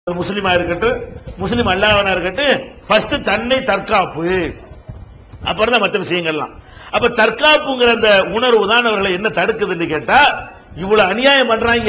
முஸ்லிமா இருக்கட்டும் முஸ்லிம் அல்லாதவனா இருக்கட்டும் ஃபர்ஸ்ட் தன்னை தற்காப்பு அப்புறம் தான் மற்ற விஷயங்கள்லாம் அப்ப தற்காப்புங்கிற அந்த உணர்வு தான் அவர்களை என்ன தடுக்குதுன்னு கேட்டா இவ்வளவு அநியாயம் பண்றாங்க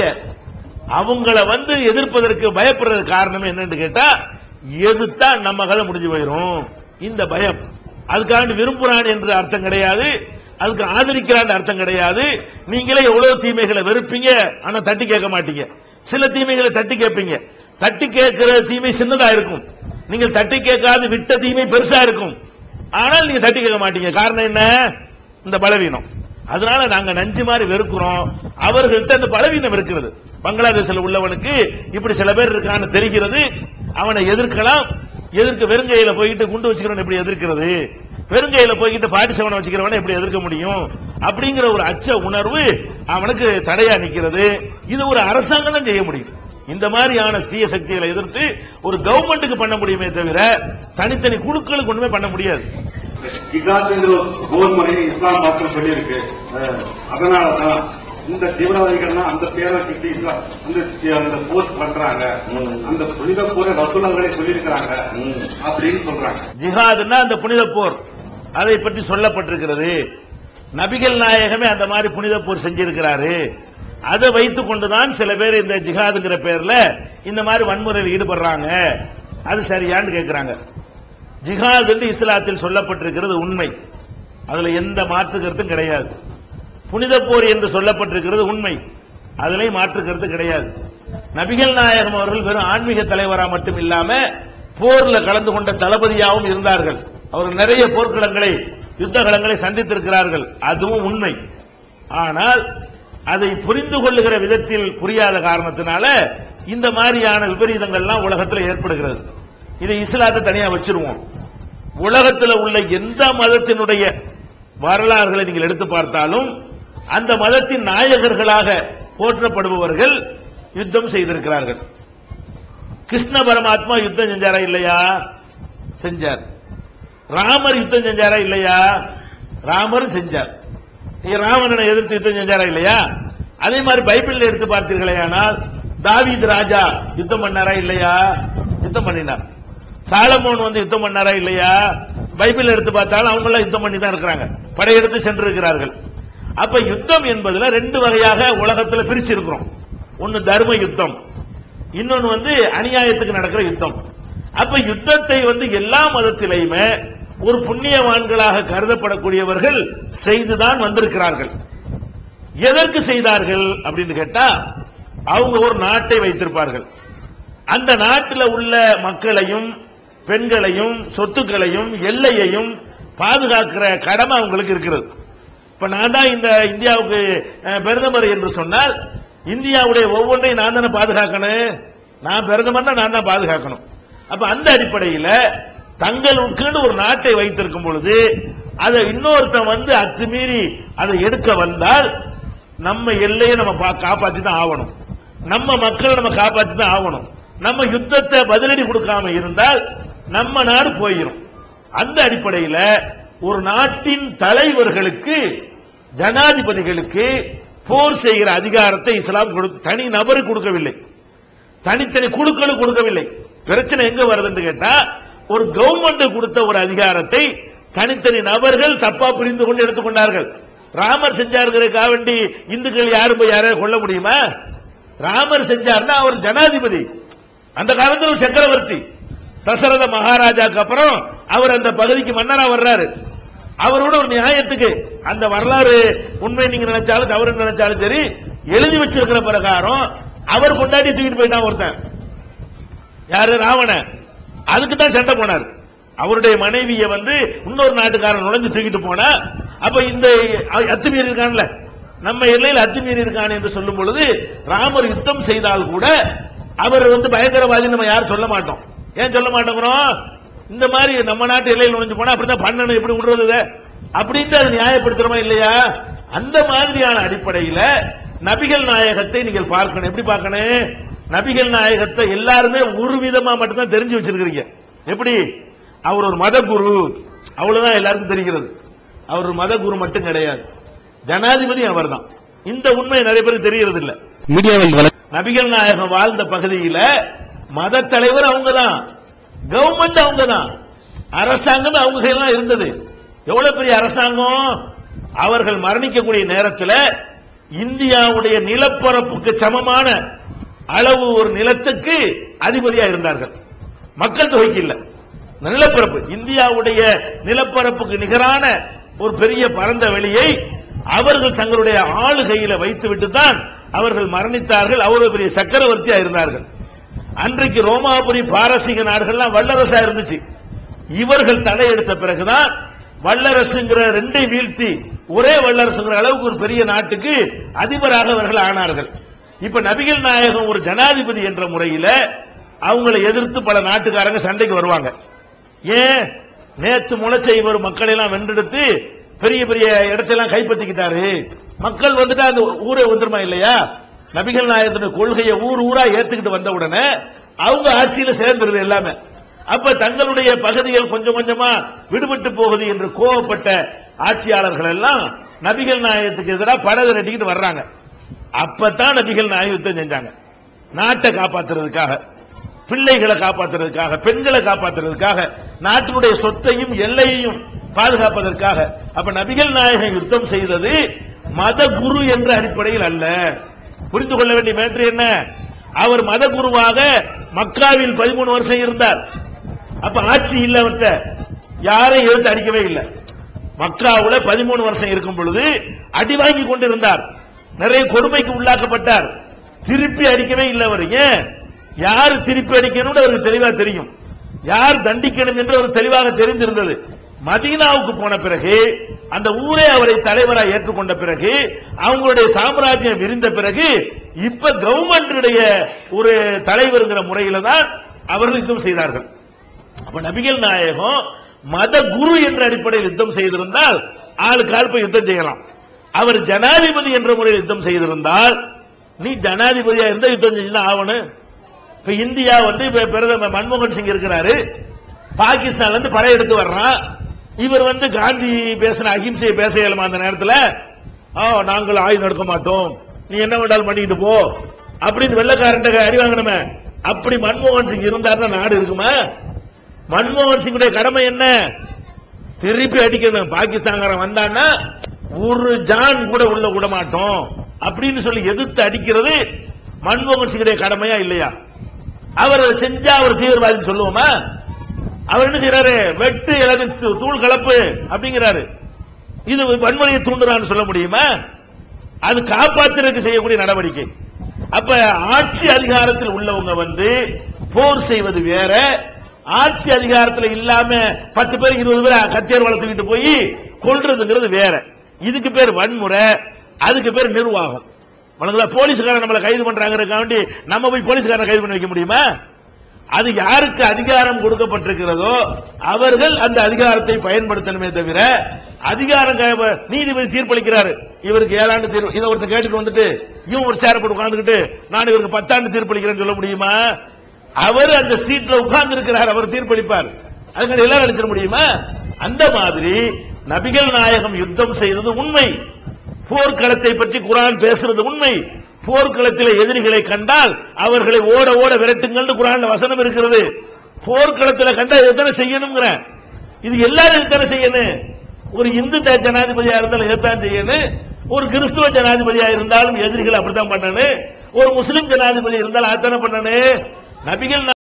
அவங்கள வந்து எதிர்ப்பதற்கு பயப்படுறது காரணம் என்னன்னு கேட்டா எதிர்த்தா நம்ம கதை முடிஞ்சு போயிரும் இந்த பயம் அதுக்காண்டி விரும்புறான் என்று அர்த்தம் கிடையாது அதுக்கு ஆதரிக்கிறான் அர்த்தம் கிடையாது நீங்களே எவ்வளவு தீமைகளை வெறுப்பீங்க ஆனா தட்டி கேட்க மாட்டீங்க சில தீமைகளை தட்டி கேட்பீங்க தட்டி கேட்கிற தீமை சின்னதா இருக்கும் நீங்கள் தட்டி கேட்காது விட்ட தீமை பெருசா இருக்கும் ஆனால் நீங்க தட்டி கேட்க மாட்டீங்க காரணம் என்ன இந்த பலவீனம் அதனால நாங்க நஞ்சு மாதிரி வெறுக்கிறோம் அவர்கள்ட்ட இந்த பலவீனம் இருக்கிறது பங்களாதேஷ்ல உள்ளவனுக்கு இப்படி சில பேர் இருக்கான்னு தெரிகிறது அவனை எதிர்க்கலாம் எதிர்க்க வெறுங்கையில போயிட்டு குண்டு வச்சுக்கிறவன் எப்படி எதிர்க்கிறது வெறுங்கையில போய்கிட்டு பாட்டி சவனை வச்சுக்கிறவனை எப்படி எதிர்க்க முடியும் அப்படிங்கிற ஒரு அச்ச உணர்வு அவனுக்கு தடையா நிக்கிறது இது ஒரு அரசாங்கம் தான் செய்ய முடியும் இந்த மாதிரியான தீய சக்திகளை எதிர்த்து ஒரு கவர்மெண்ட்டுக்கு பண்ண முடியுமே தவிர தனித்தனி குழுக்களுக்கு ஒண்ணுமே பண்ண முடியாது ஜிகாத்துங்கிற ஒரு போர் முறையை இஸ்லாம் மாற்றம் சொல்லியிருக்கு அஹ், அதனாலதான் இந்த தீவிரவாதிகள்னா அந்த பேரை வச்சுட்டு இஸ்லாம் அந்த அந்த போர் பண்றாங்க அந்த புனித போரை ரசூலங்களே சொல்லியிருக்கிறாங்க அப்படின்னு சொல்றாங்க ஜிஹாதுன்னா அந்த புனித போர் அதை பற்றி சொல்லப்பட்டிருக்கிறது நபிகள் நாயகமே அந்த மாதிரி புனித போர் செஞ்சிருக்கிறாரு அதை வைத்துக் கொண்டுதான் சில பேர் இந்த ஜிஹாதுங்கிற பேர்ல இந்த மாதிரி வன்முறையில் ஈடுபடுறாங்க அது சரியான்னு கேட்கிறாங்க ஜிஹாத் என்று இஸ்லாத்தில் சொல்லப்பட்டிருக்கிறது உண்மை அதுல எந்த மாற்று கருத்தும் கிடையாது புனித போர் என்று சொல்லப்பட்டிருக்கிறது உண்மை அதிலே மாற்று கருத்து கிடையாது நபிகள் நாயகம் அவர்கள் வெறும் ஆன்மீக தலைவரா மட்டும் இல்லாம போர்ல கலந்து கொண்ட தளபதியாகவும் இருந்தார்கள் அவர்கள் நிறைய போர்க்களங்களை யுத்த களங்களை சந்தித்திருக்கிறார்கள் அதுவும் உண்மை ஆனால் அதை புரிந்து கொள்ளுகிற விதத்தில் புரியாத காரணத்தினால இந்த மாதிரியான விபரீதங்கள்லாம் உலகத்தில் ஏற்படுகிறது இதை இஸ்லாத்தை தனியா வச்சிருவோம் உலகத்தில் உள்ள எந்த மதத்தினுடைய வரலாறுகளை நீங்கள் எடுத்து பார்த்தாலும் அந்த மதத்தின் நாயகர்களாக போற்றப்படுபவர்கள் யுத்தம் செய்திருக்கிறார்கள் கிருஷ்ண பரமாத்மா யுத்தம் செஞ்சாரா இல்லையா செஞ்சார் ராமர் யுத்தம் செஞ்சாரா இல்லையா ராமரும் செஞ்சார் நீங்க ராவணனை எதிர்த்து யுத்தம் செஞ்சாரா இல்லையா அதே மாதிரி பைபிள்ல எடுத்து பார்த்தீர்களே ஆனால் தாவீது ராஜா யுத்தம் பண்ணாரா இல்லையா யுத்தம் பண்ணினார் சாலமோன் வந்து யுத்தம் பண்ணாரா இல்லையா பைபிள் எடுத்து பார்த்தாலும் அவங்க எல்லாம் யுத்தம் பண்ணி தான் இருக்கிறாங்க படையெடுத்து சென்றிருக்கிறார்கள் அப்ப யுத்தம் என்பதுல ரெண்டு வகையாக உலகத்துல பிரிச்சிருக்கிறோம் ஒன்னு தர்ம யுத்தம் இன்னொன்னு வந்து அநியாயத்துக்கு நடக்கிற யுத்தம் அப்ப யுத்தத்தை வந்து எல்லா மதத்திலையுமே ஒரு புண்ணியவான்களாக கருதப்படக்கூடியவர்கள் செய்துதான் வந்திருக்கிறார்கள் எதற்கு செய்தார்கள் அப்படின்னு கேட்டா அவங்க ஒரு நாட்டை வைத்திருப்பார்கள் அந்த நாட்டில் உள்ள மக்களையும் பெண்களையும் சொத்துக்களையும் எல்லையையும் பாதுகாக்கிற கடமை அவங்களுக்கு இருக்கிறது இப்ப நான் தான் இந்த இந்தியாவுக்கு அஹ், பிரதமர் என்று சொன்னால் இந்தியாவுடைய ஒவ்வொன்றையும் நான் தானே பாதுகாக்கணும் நான் பிரதமர்னா நான் தான் பாதுகாக்கணும் அப்ப அந்த அடிப்படையில் தங்களுக்குன்னு ஒரு நாட்டை வைத்திருக்கும் பொழுது அதை இன்னொருத்தன் வந்து அத்துமீறி அதை எடுக்க வந்தால் நம்ம எல்லையை நம்ம பா- காப்பாத்தி தான் ஆகணும் நம்ம மக்களை நம்ம காப்பாத்தி தான் ஆகணும் நம்ம யுத்தத்தை பதிலடி கொடுக்காம இருந்தால் நம்ம நாடு போயிடும் அந்த அடிப்படையில் ஒரு நாட்டின் தலைவர்களுக்கு ஜனாதிபதிகளுக்கு போர் செய்கிற அதிகாரத்தை இஸ்லாம் கொடு- தனி நபருக்கு கொடுக்கவில்லை தனித்தனி குழுக்களுக்கு கொடுக்கவில்லை பிரச்சனை எங்க வருதுன்னு கேட்டா ஒரு கவர்மெண்ட் கொடுத்த ஒரு அதிகாரத்தை தனித்தனி நபர்கள் தப்பா புரிந்து கொண்டு எடுத்துக்கொண்டார்கள் ராமர் செஞ்சாருங்கிறதுக்காக வேண்டி இந்துக்கள் யாரும் போய் யாரையும் கொல்ல முடியுமா ராமர் செஞ்சார்னா அவர் ஜனாதிபதி அந்த காலத்தில் ஒரு சக்கரவர்த்தி தசரத மகாராஜாக்கு அப்புறம் அவர் அந்த பகுதிக்கு மன்னரா வர்றாரு அவரோட ஒரு நியாயத்துக்கு அந்த வரலாறு உண்மை நீங்க நினைச்சாலும் தவறு நினைச்சாலும் சரி எழுதி வச்சிருக்கிற பிரகாரம் அவர் கொண்டாடி தூக்கிட்டு போயிட்டான் ஒருத்தன் யாரு ராவணன் அதுக்கு தான் சண்டை போனார் அவருடைய மனைவியை வந்து இன்னொரு நாட்டுக்காரன் நுழைஞ்சு தூக்கிட்டு போனா அப்ப இந்த அத்துமீறி இருக்கான்ல நம்ம எல்லையில் அத்துமீறி இருக்கான் என்று சொல்லும் பொழுது ராமர் யுத்தம் செய்தால் கூட அவர் வந்து பயங்கரவாதி நம்ம யாரும் சொல்ல மாட்டோம் ஏன் சொல்ல மாட்டோங்கிறோம் இந்த மாதிரி நம்ம நாட்டு எல்லையில் நுழைஞ்சு போனா அப்படிதான் பண்ணணும் எப்படி விடுறது இதை? அப்படின்ட்டு அதை நியாயப்படுத்துறோமா இல்லையா அந்த மாதிரியான அடிப்படையில நபிகள் நாயகத்தை நீங்கள் பார்க்கணும் எப்படி பார்க்கணும் நபிகள் நாயகத்தை எல்லாருமே ஒரு விதமா மட்டும்தான் தெரிஞ்சு வச்சிருக்கிறீங்க எப்படி அவர் ஒரு மத குரு அவ்வளவுதான் எல்லாருக்கும் தெரிகிறது அவர் ஒரு மத குரு மட்டும் கிடையாது ஜனாதிபதி அவர்தான் இந்த உண்மை நிறைய பேருக்கு தெரியறது இல்ல மீடியாவில் வள நபிகள் நாயகம் வாழ்ந்த பகுதியில மத தலைவர் அவங்க தான் கவர்மெண்ட் அவங்க தான் அரசாங்கம் அவங்க கையில தான் இருந்தது எவ்வளவு பெரிய அரசாங்கம் அவர்கள் மரணிக்கக்கூடிய நேரத்தில் இந்தியாவுடைய நிலப்பரப்புக்கு சமமான அளவு ஒரு நிலத்துக்கு அதிபதியா இருந்தார்கள் மக்கள் தொகைக்கு இல்ல இந்த நிலப்பரப்பு இந்தியாவுடைய நிலப்பரப்புக்கு நிகரான ஒரு பெரிய பரந்த வெளியை அவர்கள் தங்களுடைய ஆளுகையில வைத்துவிட்டு தான் அவர்கள் மரணித்தார்கள் அவ்வளவு பெரிய சக்கரவர்த்தியா இருந்தார்கள் அன்றைக்கு ரோமாபுரி பாரசீக நாடுகள்லாம் வல்லரசா இருந்துச்சு இவர்கள் தலையெடுத்த பிறகுதான் வல்லரசுங்கிற ரெண்டை வீழ்த்தி ஒரே வல்லரசுங்கிற அளவுக்கு ஒரு பெரிய நாட்டுக்கு அதிபராக அவர்கள் ஆனார்கள் இப்ப நபிகள் நாயகம் ஒரு ஜனாதிபதி என்ற முறையில அவங்களை எதிர்த்து பல நாட்டுக்காரங்க சண்டைக்கு வருவாங்க ஏன் நேத்து முளைச்ச இவர் மக்களை எல்லாம் வென்றெடுத்து பெரிய பெரிய இடத்தெல்லாம் கைப்பற்றிக்கிட்டாரு மக்கள் வந்துட்டா அந்த ஊரே வந்துருமா இல்லையா நபிகள் நாயகத்தின் கொள்கையை ஊர் ஊரா ஏத்துக்கிட்டு வந்த உடனே அவங்க ஆட்சியில சேர்ந்துருது எல்லாமே அப்ப தங்களுடைய பகுதிகள் கொஞ்சம் கொஞ்சமா விடுபட்டு போகுது என்று கோவப்பட்ட ஆட்சியாளர்கள் எல்லாம் நபிகள் நாயகத்துக்கு எதிராக படகு நட்டிக்கிட்டு வர்றாங்க அப்பதான் நபிகள் நாயகம் யுத்தம் செஞ்சாங்க நாட்டை காப்பாத்துறதுக்காக பிள்ளைகளை காப்பாத்துறதுக்காக பெண்களை காப்பாத்துறதுக்காக நாட்டினுடைய சொத்தையும் எல்லையையும் பாதுகாப்பதற்காக அப்ப நபிகள் நாயகம் யுத்தம் செய்தது மத குரு என்ற அடிப்படையில் அல்ல புரிந்து கொள்ள வேண்டிய மேட்ரு என்ன அவர் மத குருவாக மக்காவில் பதிமூணு வருஷம் இருந்தார் அப்ப ஆட்சி இல்ல அவர்கிட்ட யாரையும் எடுத்து அடிக்கவே இல்லை மக்காவுல பதிமூணு வருஷம் இருக்கும் பொழுது அடி வாங்கி கொண்டிருந்தார் நிறைய கொடுமைக்கு உள்ளாக்கப்பட்டார் திருப்பி அடிக்கவே இல்லை அவர் ஏன் யார் திருப்பி அடிக்கணும் அவருக்கு தெளிவா தெரியும் யார் தண்டிக்கணும் என்று அவர் தெளிவாக தெரிந்திருந்தது மதீனாவுக்கு போன பிறகு அந்த ஊரே அவரை தலைவராக ஏற்றுக்கொண்ட பிறகு அவங்களுடைய சாம்ராஜ்யம் விரிந்த பிறகு இப்ப கவர்மெண்டுடைய ஒரு தலைவருங்கிற முறையில தான் அவர்கள் யுத்தம் செய்தார்கள் அப்ப நபிகள் நாயகம் மத குரு என்ற அடிப்படையில் யுத்தம் செய்திருந்தால் ஆளுக்கு ஆள் போய் யுத்தம் செய்யலாம் அவர் ஜனாதிபதி என்ற முறையில் யுத்தம் செய்திருந்தால் நீ ஜனாதிபதியா இருந்தா யுத்தம் செஞ்சுதான் ஆகணும் இப்ப இந்தியா வந்து இப்ப பிரதமர் மன்மோகன் சிங் இருக்கிறாரு பாகிஸ்தான்ல இருந்து படையெடுத்து வர்றான் இவர் வந்து காந்தி பேசின அகிம்சையை பேச இயலுமா அந்த நேரத்தில் ஆ நாங்கள் ஆயுதம் எடுக்க மாட்டோம் நீ என்ன வேண்டாலும் பண்ணிட்டு போ அப்படின்னு வெள்ளக்காரன் அடி வாங்கணுமே அப்படி மன்மோகன் சிங் இருந்தாருன்னா நாடு இருக்குமா மன்மோகன் சிங்குடைய கடமை என்ன திருப்பி அடிக்கணும் பாகிஸ்தான்காரன் வந்தான்னா ஒரு ஜான் கூட உள்ள விட மாட்டோம் அப்படின்னு சொல்லி எதிர்த்து அடிக்கிறது மன்மோகன் சிங்குடைய கடமையா இல்லையா அவர் அதை செஞ்சா அவர் தீவிரவாதி சொல்லுவோமா அவர் என்ன செய்யறாரு வெட்டு இலகு தூ- தூள் கலப்பு அப்படிங்கிறாரு இது வன்முறையை தூண்டுறான்னு சொல்ல முடியுமா அது காப்பாற்றுறதுக்கு செய்யக்கூடிய நடவடிக்கை அப்ப ஆட்சி அதிகாரத்தில் உள்ளவங்க வந்து போர் செய்வது வேற ஆட்சி அதிகாரத்தில் இல்லாம பத்து பேர் இருபது பேர் கத்தியர் வளர்த்துக்கிட்டு போய் கொல்றதுங்கிறது வேற இதுக்கு பேர் வன்முறை அதுக்கு பேர் நிர்வாகம் வணங்களா போலீஸ்காரன் நம்மளை கைது பண்றாங்கிறதுக்காண்டி நம்ம போய் போலீஸ்காரனை கைது பண்ணி வைக்க முடியுமா அது யாருக்கு அதிகாரம் கொடுக்கப்பட்டிருக்கிறதோ அவர்கள் அந்த அதிகாரத்தை பயன்படுத்தணுமே தவிர அதிகாரம் க- நீதிபதி தீர்ப்பளிக்கிறாரு இவருக்கு ஏழாண்டு தீர்ப்பு இதை ஒருத்தர் கேட்டுட்டு வந்துட்டு இவன் ஒரு சேர போட்டு உட்கார்ந்துகிட்டு நான் இவருக்கு பத்தாண்டு தீர்ப்பளிக்கிறேன்னு சொல்ல முடியுமா அவர் அந்த சீட்ல உட்கார்ந்து இருக்கிறார் அவர் தீர்ப்பளிப்பார் அதுக்கு எல்லாரும் அடிச்சிட முடியுமா அந்த மாதிரி நபிகள் நாயகம் யுத்தம் செய்தது உண்மை போர்க்களத்தை பற்றி குரான் பேசுறது உண்மை போர்க்களத்தில் எதிரிகளை கண்டால் அவர்களை ஓட ஓட விரட்டுங்கள்னு குரான்ல வசனம் இருக்கிறது போர்க்களத்தில் கண்டா எத்தனை செய்யணுங்கிற இது எல்லாரும் எத்தனை செய்யணும் ஒரு இந்து த- ஜனாதிபதியா இருந்தாலும் இதைத்தான் செய்யணும் ஒரு கிறிஸ்துவ ஜனாதிபதியா இருந்தாலும் எதிரிகள் அப்படித்தான் பண்ணணும் ஒரு முஸ்லிம் ஜனாதிபதி இருந்தாலும் அதானே பண்ணணும் நபிகள்